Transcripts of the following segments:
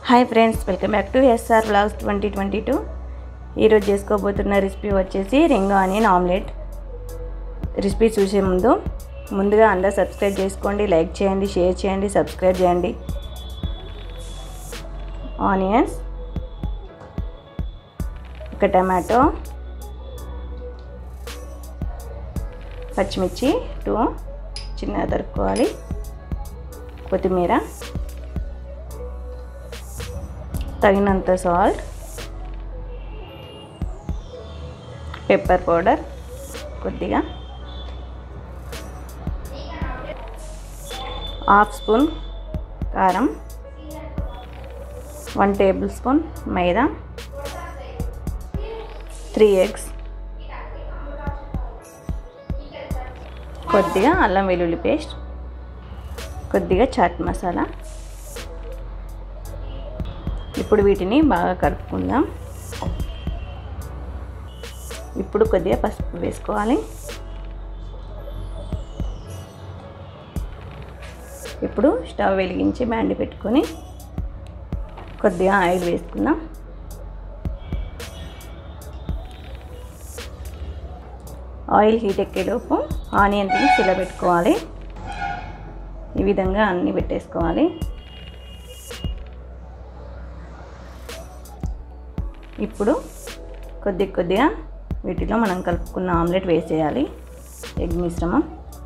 hi friends welcome back to SR blogs twenty twenty two ఈరోజు చేసుకోబోతున్న recipe వచ్చేసి ring onion omelette recipe చూసే ముందు ముందుగా అందరూ సబ్స్క్రైబ్ చేసుకోండి లైక్ చేయండి షేర్ చేయండి సబ్స్క్రైబ్ చేయండి ఆనియన్స్ ఒక టమాటో పచ్చిమిర్చి టూ చిన్నగా దొరుకుకోవాలి కొత్తిమీర తగినంత సాల్ట్ పెప్పర్ పౌడర్ కొద్దిగా హాఫ్ స్పూన్ కారం one tablespoon maida three eggs కొద్దిగా అల్లం వెల్లుల్లి పేస్ట్ కొద్దిగా చాట్ మసాలా ఇప్పుడు వీటిని బాగా కలుపుకుందాం ఇప్పుడు కొద్దిగా పసుపు వేసుకోవాలి ఇప్పుడు స్టవ్ వెలిగించి బ్యాండి పెట్టుకొని కొద్దిగా ఆయిల్ వేసుకుందాం ఆయిల్ హీట్ ఎక్కేలోపు ఆనియన్ ఇలా పెట్టుకోవాలి ఈ విధంగా అన్నీ పెట్టేసుకోవాలి ఇప్పుడు కొద్ది కొద్దిగా వీటిలో మనం కలుపుకున్న ఆమ్లెట్ వేసేయాలి ఎగ్ మిశ్రమం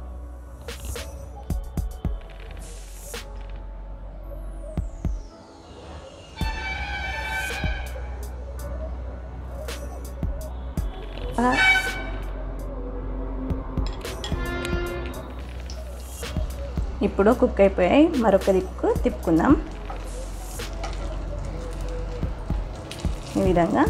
ఇప్పుడు కుక్ అయిపోయాయి మరొక దిక్కు తిప్పుకుందాం ఈ విధంగా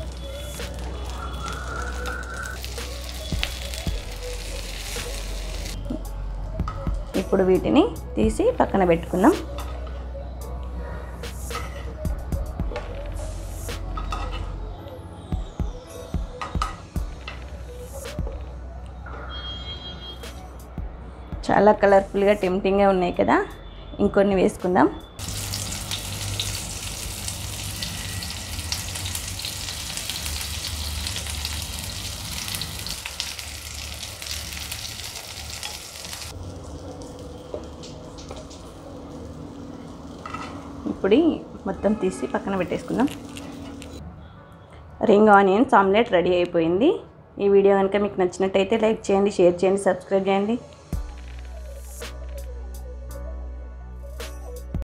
ఇప్పుడు వీటిని తీసి పక్కన పెట్టుకుందాం చాలా కలర్ఫుల్గా టెంప్టింగ్గా ఉన్నాయి కదా ఇంకొన్ని వేసుకుందాం ఇప్పుడు మొత్తం తీసి పక్కన పెట్టేసుకుందాం రింగ్ ఆనియన్స్ ఆమ్లెట్ రెడీ అయిపోయింది ఈ వీడియో కనుక మీకు నచ్చినట్టయితే లైక్ చేయండి షేర్ చేయండి సబ్స్క్రైబ్ చేయండి